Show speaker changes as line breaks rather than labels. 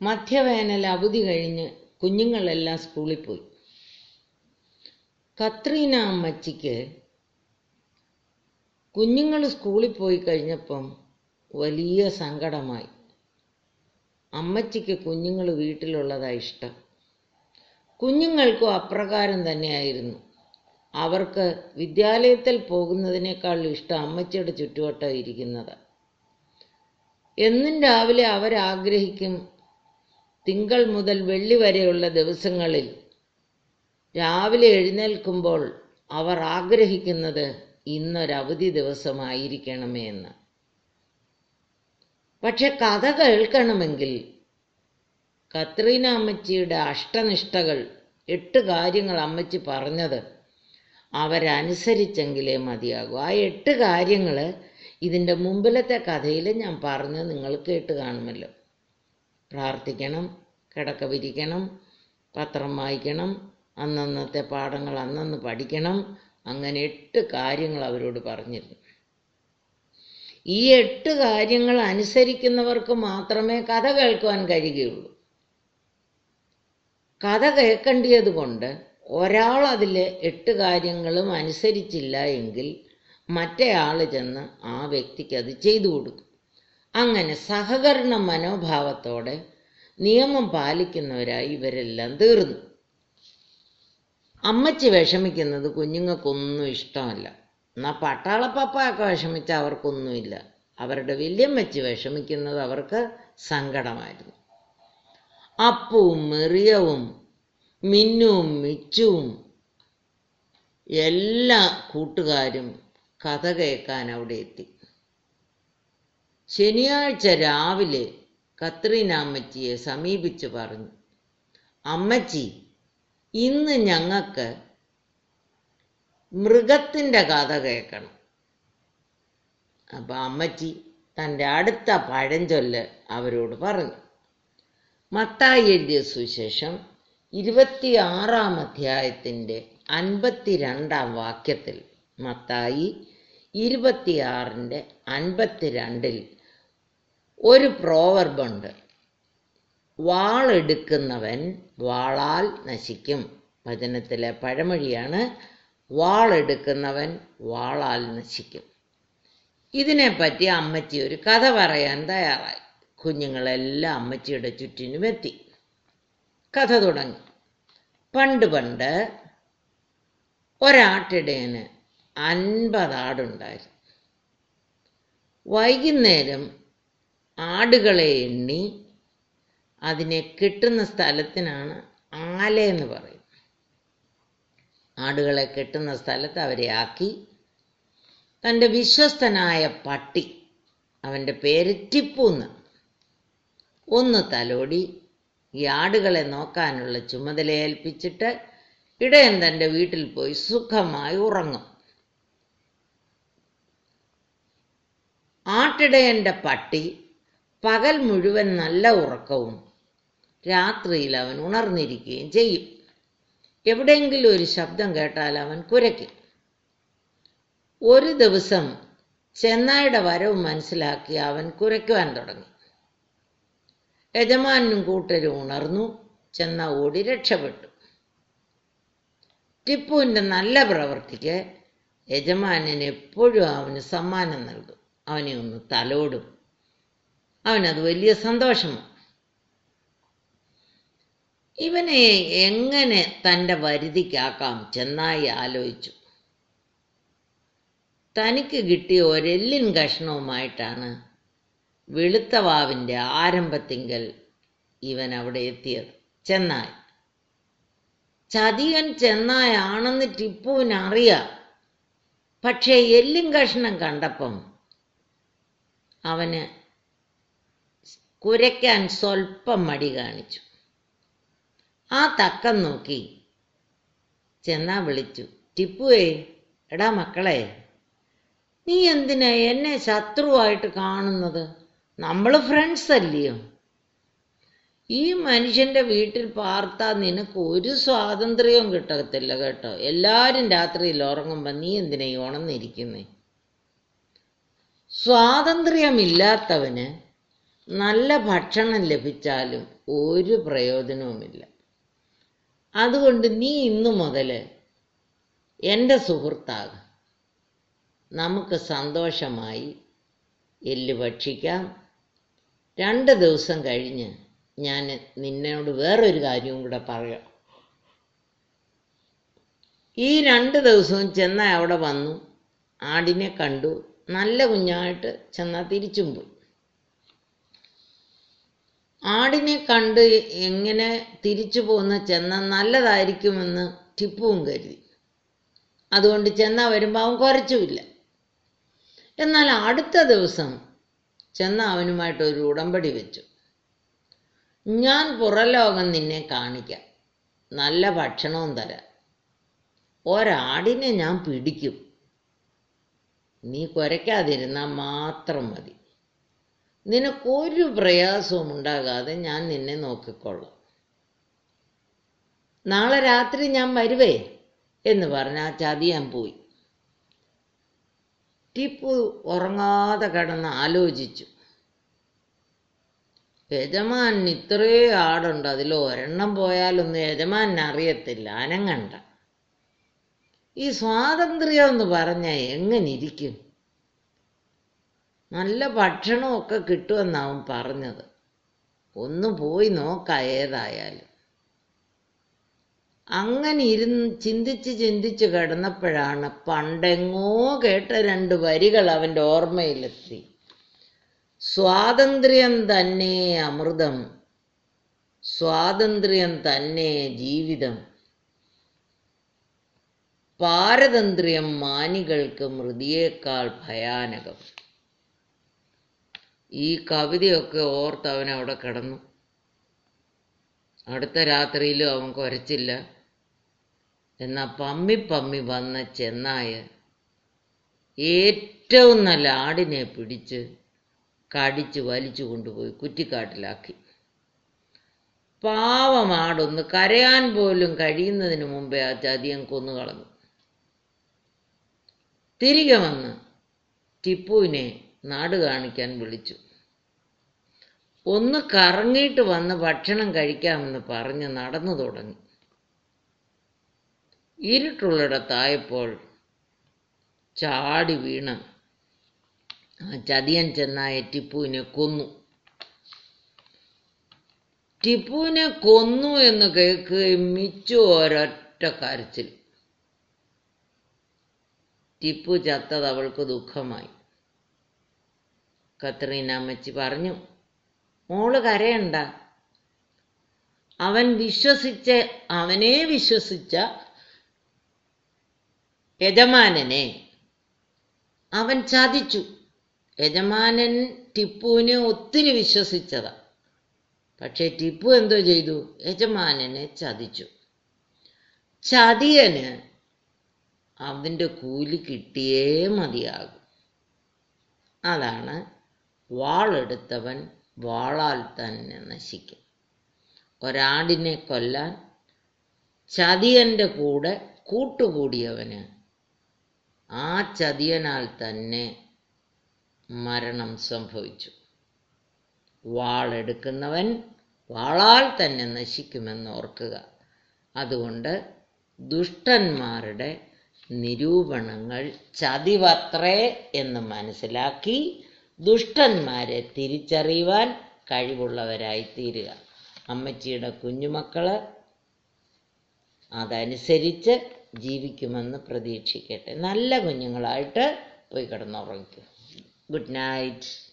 മധ്യവേനൽ അവധി കഴിഞ്ഞ് കുഞ്ഞുങ്ങളെല്ലാം സ്കൂളിൽ പോയി കത്രീന അമ്മച്ചിക്ക് കുഞ്ഞുങ്ങൾ സ്കൂളിൽ പോയി കഴിഞ്ഞപ്പം വലിയ സങ്കടമായി അമ്മച്ചിക്ക് കുഞ്ഞുങ്ങൾ വീട്ടിലുള്ളതാ ഇഷ്ടം കുഞ്ഞുങ്ങൾക്കും അപ്രകാരം തന്നെയായിരുന്നു അവർക്ക് വിദ്യാലയത്തിൽ പോകുന്നതിനേക്കാൾ ഇഷ്ടം അമ്മച്ചിയുടെ ചുറ്റുവട്ടം ഇരിക്കുന്നത് എന്നും രാവിലെ അവരാഗ്രഹിക്കും തിങ്കൾ മുതൽ വെള്ളി വരെയുള്ള ദിവസങ്ങളിൽ രാവിലെ എഴുന്നേൽക്കുമ്പോൾ അവർ ആഗ്രഹിക്കുന്നത് ഇന്നൊരവധി ദിവസമായിരിക്കണമേ എന്ന് പക്ഷെ കഥ കേൾക്കണമെങ്കിൽ കത്രീന അമ്മച്ചിയുടെ അഷ്ടനിഷ്ഠകൾ എട്ട് കാര്യങ്ങൾ അമ്മച്ചി പറഞ്ഞത് അവരനുസരിച്ചെങ്കിലേ മതിയാകൂ ആ എട്ട് കാര്യങ്ങൾ ഇതിൻ്റെ മുമ്പിലത്തെ കഥയിൽ ഞാൻ പറഞ്ഞ് നിങ്ങൾ കേട്ട് കാണുമല്ലോ പ്രാർത്ഥിക്കണം കിടക്ക വിരിക്കണം പത്രം വായിക്കണം അന്നന്നത്തെ പാഠങ്ങൾ അന്നന്ന് പഠിക്കണം അങ്ങനെ എട്ട് കാര്യങ്ങൾ അവരോട് പറഞ്ഞിരുന്നു ഈ എട്ട് കാര്യങ്ങൾ അനുസരിക്കുന്നവർക്ക് മാത്രമേ കഥ കേൾക്കുവാൻ കഴിയുകയുള്ളൂ കഥ കേൾക്കേണ്ടിയത് കൊണ്ട് ഒരാൾ അതിലെ എട്ട് കാര്യങ്ങളും അനുസരിച്ചില്ല എങ്കിൽ മറ്റേ ആൾ ചെന്ന് ആ വ്യക്തിക്ക് അത് ചെയ്തു കൊടുക്കും അങ്ങനെ സഹകരണ മനോഭാവത്തോടെ നിയമം പാലിക്കുന്നവരായി ഇവരെല്ലാം തീർന്നു അമ്മച്ചി വിഷമിക്കുന്നത് കുഞ്ഞുങ്ങൾക്കൊന്നും ഇഷ്ടമല്ല എന്നാൽ പട്ടാളപ്പപ്പൊക്കെ വിഷമിച്ച അവർക്കൊന്നുമില്ല അവരുടെ വല്യമ്മച്ചി വിഷമിക്കുന്നത് അവർക്ക് സങ്കടമായിരുന്നു അപ്പവും മെറിയവും മിന്നുവും മിച്ചുവും എല്ലാ കൂട്ടുകാരും കഥ കേൾക്കാൻ അവിടെ എത്തി ശനിയാഴ്ച രാവിലെ കത്രീന അമ്മച്ചിയെ സമീപിച്ച് പറഞ്ഞു അമ്മച്ചി ഇന്ന് ഞങ്ങൾക്ക് മൃഗത്തിൻ്റെ കഥ കേൾക്കണം അപ്പം അമ്മച്ചി തൻ്റെ അടുത്ത പഴഞ്ചൊല്ല് അവരോട് പറഞ്ഞു മത്തായി എഴുതിയ സുശേഷം ഇരുപത്തിയാറാം അധ്യായത്തിൻ്റെ അൻപത്തിരണ്ടാം വാക്യത്തിൽ മത്തായി ഇരുപത്തിയാറിൻ്റെ അൻപത്തിരണ്ടിൽ ഒരു പ്രോവർബുണ്ട് വാളെടുക്കുന്നവൻ വാളാൽ നശിക്കും വചനത്തിലെ പഴമൊഴിയാണ് വാളെടുക്കുന്നവൻ വാളാൽ നശിക്കും ഇതിനെപ്പറ്റി അമ്മച്ചി ഒരു കഥ പറയാൻ തയ്യാറായി കുഞ്ഞുങ്ങളെല്ലാം അമ്മച്ചിയുടെ ചുറ്റിനും എത്തി കഥ തുടങ്ങി പണ്ട് പണ്ട് ഒരാട്ടിടയന് അൻപത് ആടുണ്ടായിരുന്നു വൈകുന്നേരം ആടുകളെ എണ്ണി അതിനെ കെട്ടുന്ന സ്ഥലത്തിനാണ് ആലയെന്ന് പറയും ആടുകളെ കെട്ടുന്ന സ്ഥലത്ത് അവരെ ആക്കി തൻ്റെ വിശ്വസ്തനായ പട്ടി അവൻ്റെ പേര് ടിപ്പു എന്ന് ഒന്ന് തലോടി ഈ ആടുകളെ നോക്കാനുള്ള ചുമതല ഏൽപ്പിച്ചിട്ട് ഇടയൻ തൻ്റെ വീട്ടിൽ പോയി സുഖമായി ഉറങ്ങും ആട്ടിടയൻ്റെ പട്ടി പകൽ മുഴുവൻ നല്ല ഉറക്കവും രാത്രിയിൽ അവൻ ഉണർന്നിരിക്കുകയും ചെയ്യും എവിടെയെങ്കിലും ഒരു ശബ്ദം കേട്ടാൽ അവൻ കുരയ്ക്കും ഒരു ദിവസം ചെന്നായുടെ വരവ് മനസ്സിലാക്കി അവൻ കുരയ്ക്കുവാൻ തുടങ്ങി യജമാനും കൂട്ടരും ഉണർന്നു ചെന്ന ഓടി രക്ഷപ്പെട്ടു ടിപ്പുവിൻ്റെ നല്ല പ്രവൃത്തിക്ക് യജമാനൻ എപ്പോഴും അവന് സമ്മാനം നൽകും അവനെ ഒന്ന് തലോടും അവനത് വലിയ സന്തോഷമാണ് ഇവനെ എങ്ങനെ തൻ്റെ വരുതിക്കാക്കാം ചെന്നായി ആലോചിച്ചു തനിക്ക് കിട്ടിയ ഒരെല്ലിൻ കഷ്ണവുമായിട്ടാണ് വെളുത്തവാവിൻ്റെ ആരംഭത്തിങ്കൽ ഇവൻ അവിടെ എത്തിയത് ചെന്നായ് ചതിയൻ ചെന്നായാണെന്ന് ടിപ്പുവിന് അറിയാം പക്ഷേ എല്ലും കഷ്ണം കണ്ടപ്പം അവന് കുരയ്ക്കാൻ സ്വൽപ്പം മടി കാണിച്ചു ആ തക്കം നോക്കി ചെന്നാ വിളിച്ചു ടിപ്പുവേ എടാ മക്കളെ നീ എന്തിനാ എന്നെ ശത്രുവായിട്ട് കാണുന്നത് നമ്മൾ ഫ്രണ്ട്സ് അല്ലയോ ഈ മനുഷ്യന്റെ വീട്ടിൽ പാർത്താ നിനക്ക് ഒരു സ്വാതന്ത്ര്യവും കിട്ടത്തില്ല കേട്ടോ എല്ലാരും രാത്രിയിൽ ഉറങ്ങുമ്പോ നീ എന്തിനാ ഈ ഉണർന്നിരിക്കുന്നേ സ്വാതന്ത്ര്യമില്ലാത്തവന് നല്ല ഭക്ഷണം ലഭിച്ചാലും ഒരു പ്രയോജനവുമില്ല അതുകൊണ്ട് നീ ഇന്നു മുതൽ എൻ്റെ സുഹൃത്താകും നമുക്ക് സന്തോഷമായി എല്ല് ഭക്ഷിക്കാം രണ്ട് ദിവസം കഴിഞ്ഞ് ഞാൻ നിന്നോട് വേറൊരു കാര്യവും കൂടെ പറയാം ഈ രണ്ട് ദിവസവും ചെന്ന അവിടെ വന്നു ആടിനെ കണ്ടു നല്ല കുഞ്ഞായിട്ട് ചെന്നാൽ തിരിച്ചും പോയി ആടിനെ കണ്ട് എങ്ങനെ തിരിച്ചു പോകുന്ന ചെന്ന നല്ലതായിരിക്കുമെന്ന് ടിപ്പുവും കരുതി അതുകൊണ്ട് ചെന്ന വരുമ്പോൾ അവൻ കുറച്ചുമില്ല എന്നാൽ അടുത്ത ദിവസം ചെന്ന അവനുമായിട്ട് ഒരു ഉടമ്പടി വെച്ചു ഞാൻ പുറലോകം നിന്നെ കാണിക്കാം നല്ല ഭക്ഷണവും തരാം ഒരാടിനെ ഞാൻ പിടിക്കും നീ കുരയ്ക്കാതിരുന്നാൽ മാത്രം മതി നിനക്കൊരു പ്രയാസവും ഉണ്ടാകാതെ ഞാൻ നിന്നെ നോക്കിക്കൊള്ളാം നാളെ രാത്രി ഞാൻ വരുവേ എന്ന് പറഞ്ഞ ആ ചതിയാൻ പോയി ടിപ്പു ഉറങ്ങാതെ കിടന്ന് ആലോചിച്ചു യജമാൻ ഇത്രേ ആടുണ്ട് അതിൽ ഒരെണ്ണം പോയാലൊന്നും യജമാൻ അറിയത്തില്ല അനങ്ങണ്ട ഈ സ്വാതന്ത്ര്യം എന്ന് പറഞ്ഞാൽ എങ്ങനെ ഇരിക്കും നല്ല ഭക്ഷണമൊക്കെ കിട്ടുമെന്നാവും പറഞ്ഞത് ഒന്ന് പോയി നോക്കാം ഏതായാലും അങ്ങനെ ഇരുന്ന് ചിന്തിച്ച് ചിന്തിച്ച് കിടന്നപ്പോഴാണ് പണ്ടെങ്ങോ കേട്ട രണ്ട് വരികൾ അവൻ്റെ ഓർമ്മയിലെത്തി സ്വാതന്ത്ര്യം തന്നെ അമൃതം സ്വാതന്ത്ര്യം തന്നെ ജീവിതം പാരതന്ത്ര്യം മാനികൾക്ക് മൃതിയേക്കാൾ ഭയാനകം ഈ കവിതയൊക്കെ ഓർത്ത് അവൻ അവിടെ കിടന്നു അടുത്ത രാത്രിയിലും അവൻ കുരച്ചില്ല എന്നാ പമ്മി പമ്മി വന്ന ചെന്നായ ഏറ്റവും നല്ല ആടിനെ പിടിച്ച് കടിച്ച് വലിച്ചു കൊണ്ടുപോയി കുറ്റിക്കാട്ടിലാക്കി പാവമാടൊന്ന് കരയാൻ പോലും കഴിയുന്നതിന് മുമ്പേ ആ ചതിയൻ കൊന്നുകളഞ്ഞു തിരികെ വന്ന് ടിപ്പുവിനെ നാട് കാണിക്കാൻ വിളിച്ചു ഒന്ന് കറങ്ങിയിട്ട് വന്ന് ഭക്ഷണം കഴിക്കാമെന്ന് പറഞ്ഞ് നടന്നു തുടങ്ങി ഇരുട്ടുള്ളിടത്തായപ്പോൾ ചാടി വീണ് ആ ചതിയൻ ചെന്നായ ടിപ്പുവിനെ കൊന്നു ടിപ്പുവിനെ കൊന്നു എന്ന് കേൾക്കുകയും മിച്ചു ഒരൊറ്റ കരച്ചിൽ ടിപ്പു ചത്തത് അവൾക്ക് ദുഃഖമായി കത്രീന അമ്മച്ചി പറഞ്ഞു മോള് കരയണ്ട അവൻ വിശ്വസിച്ച അവനെ വിശ്വസിച്ച യജമാനനെ അവൻ ചതിച്ചു യജമാനൻ ടിപ്പുവിനെ ഒത്തിരി വിശ്വസിച്ചതാ പക്ഷെ ടിപ്പു എന്തോ ചെയ്തു യജമാനനെ ചതിച്ചു ചതിയന് അവൻ്റെ കൂലി കിട്ടിയേ മതിയാകും അതാണ് വാളെടുത്തവൻ വാളാൽ തന്നെ നശിക്കും ഒരാടിനെ കൊല്ലാൻ ചതിയൻ്റെ കൂടെ കൂട്ടുകൂടിയവന് ആ ചതിയനാൽ തന്നെ മരണം സംഭവിച്ചു വാളെടുക്കുന്നവൻ വാളാൽ തന്നെ നശിക്കുമെന്ന് ഓർക്കുക അതുകൊണ്ട് ദുഷ്ടന്മാരുടെ നിരൂപണങ്ങൾ ചതിവത്രേ എന്ന് മനസ്സിലാക്കി ദുഷ്ടന്മാരെ തിരിച്ചറിയുവാൻ കഴിവുള്ളവരായി തീരുക അമ്മച്ചിയുടെ കുഞ്ഞുമക്കള് അതനുസരിച്ച് ജീവിക്കുമെന്ന് പ്രതീക്ഷിക്കട്ടെ നല്ല കുഞ്ഞുങ്ങളായിട്ട് പോയി കിടന്നുറങ്ങിക്കും ഗുഡ് നൈറ്റ്